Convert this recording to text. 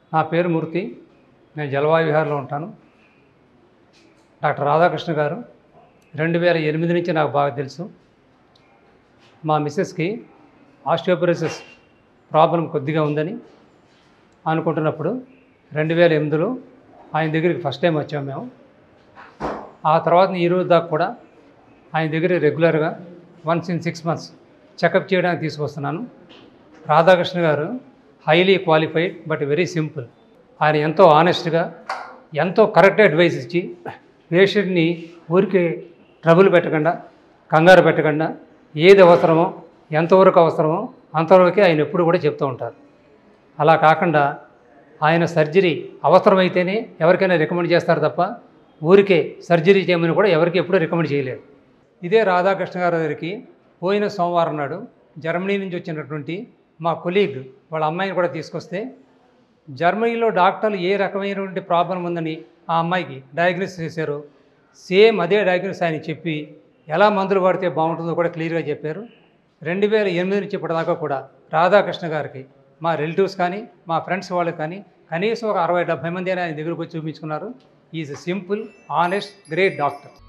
నా పేరు మూర్తి నేను జలవాయు విహార్లో ఉంటాను డాక్టర్ రాధాకృష్ణ గారు రెండు వేల ఎనిమిది నుంచి నాకు బాగా తెలుసు మా మిస్సెస్కి ఆస్టియోపరోసిస్ ప్రాబ్లం కొద్దిగా ఉందని అనుకుంటున్నప్పుడు రెండు వేల ఎనిమిదిలో ఆయన దగ్గరికి ఫస్ట్ టైం వచ్చాము మేము ఆ తర్వాత ఈ రోజు దాకా కూడా ఆయన దగ్గర రెగ్యులర్గా once in six months checkup చేయడానికి తీసుకొస్తున్నాను Radhakrishna garu highly qualified but very simple ఆయన ఎంతో ఆనెస్ట్గా ఎంతో కరెక్ట్ అడ్వైస్ ఇచ్చి పేషెంట్ని ఊరికే ట్రబుల్ పెట్టకుండా కంగారు పెట్టకుండా ఏది అవసరమో ఎంతవరకు అవసరమో అంతవరకే ఆయన ఎప్పుడు కూడా చెప్తూ ఉంటారు అలా కాకుండా ఆయన సర్జరీ అవసరమైతేనే ఎవరికైనా రికమెండ్ చేస్తారు తప్ప ఊరికే సర్జరీ చేయమని కూడా ఎవరికి ఎప్పుడూ రికమెండ్ చేయలేరు ఇదే రాధాకృష్ణ గారి దగ్గరికి పోయిన సోమవారం నాడు జర్మనీ నుంచి వచ్చినటువంటి మా కొలీగ్ వాళ్ళ అమ్మాయిని కూడా తీసుకొస్తే జర్మనీలో డాక్టర్లు ఏ రకమైనటువంటి ప్రాబ్లం ఉందని ఆ అమ్మాయికి డయాగ్నోస్ చేశారు సేమ్ అదే డయాగ్నోస్ ఆయన చెప్పి ఎలా మందులు వాడితే బాగుంటుందో కూడా క్లియర్గా చెప్పారు రెండు వేల ఎనిమిది నుంచి ఇప్పటిదాకా కూడా రాధాకృష్ణ గారికి మా రిలేటివ్స్ కానీ మా ఫ్రెండ్స్ వాళ్ళకి కానీ కనీసం ఒక అరవై డెబ్భై మంది అయినా ఆయన దగ్గరకు వచ్చి చూపించుకున్నారు is simple honest great doctor